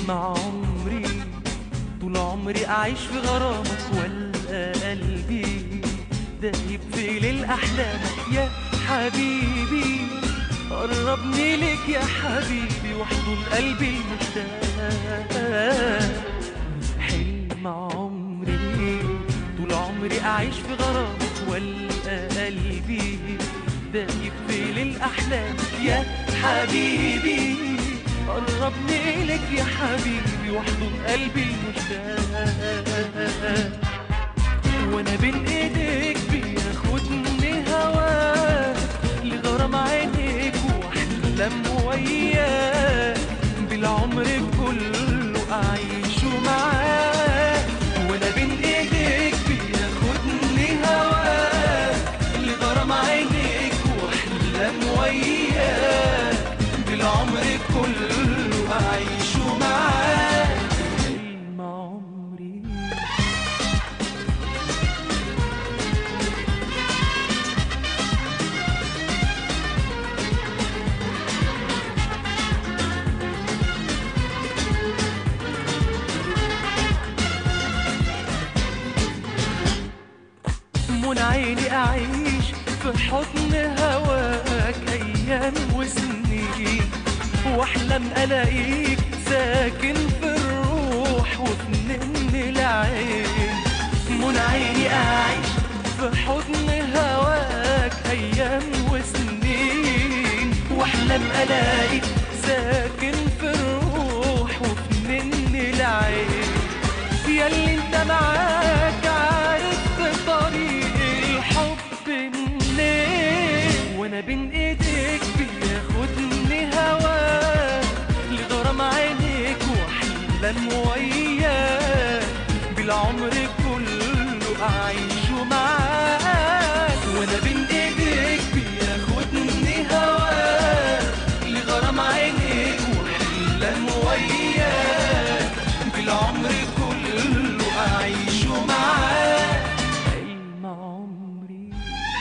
حلم عمري طول عمري أعيش في غرامك ولا قلبي دايب في ليل أحلامك يا حبيبي قربني لك يا حبيبي واحضن قلبي المشتاق حلم عمري طول عمري أعيش في غرامك ولا قلبي دايب في ليل أحلامك يا حبيبي قربني لك يا حبيبي واحضن قلبي المشتاق وانا بين ايديك بياخدني هواك لغرام عينيك واحلم وياك بالعمر كله اعيشه معاك وانا بين ايديك بياخدني هواك لغرام عينيك واحلم وياك بالعمر كله اعيشه معاك حلم عمري من عيني أعيش في حضن هواك أيام وسنين وأحلم ألاقيك ساكن في الروح وفي نن العين من عيني أعيش في حضن هواك أيام وسنين وأحلم ألاقيك ساكن في الروح وفي نن العين ياللي انت معاك عارف طريق الحب منين وانا بين ايديك بياخدني هواك لغرام عينيك واحلم وياك بالعمر كله اعيشه معاك وانا بين ايديك بياخدني هواك لغرام عينيك واحلم وياك بالعمر كله أعيشه معاك حلم عمري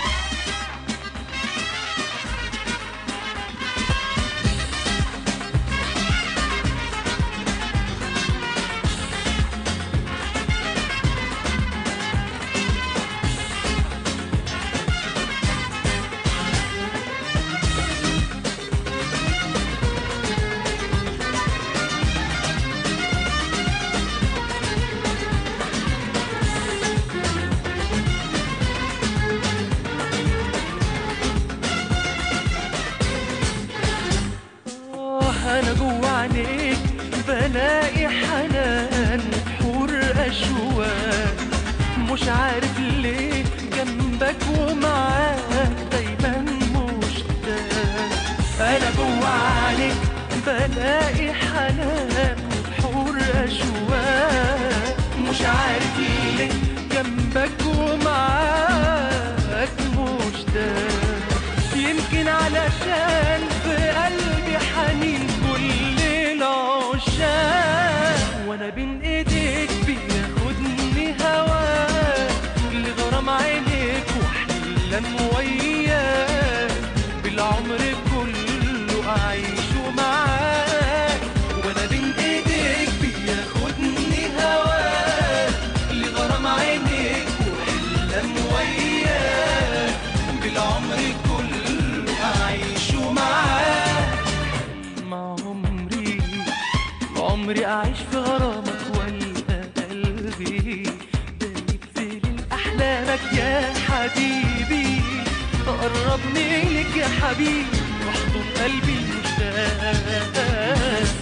آه أنا جوا عينيك بلاقي حنان وبحور أشواق مش عارف ليه جنبك ومعاك دايما مشتاق أنا جوا عينيك بلاقي حنان وبحور أشواق مش عارف ليه جنبك ومعاك مشتاق يمكن علشان في قلبي حنين كل العشاق وانا بين ايديك بياخدني هواك لغرام عينيك واحلم وياك بالعمر كله اعيشه معاك وانا بين ايديك بياخدني هواك لغرام عينيك واحلم وياك بالعمر كله أعيشه معاك مع عمري عمري أعيش في غرامك ولا قلبي دايب في ليل أحلامك يا حبيبي قربني لك يا حبيبي واحضن قلبي المشتاق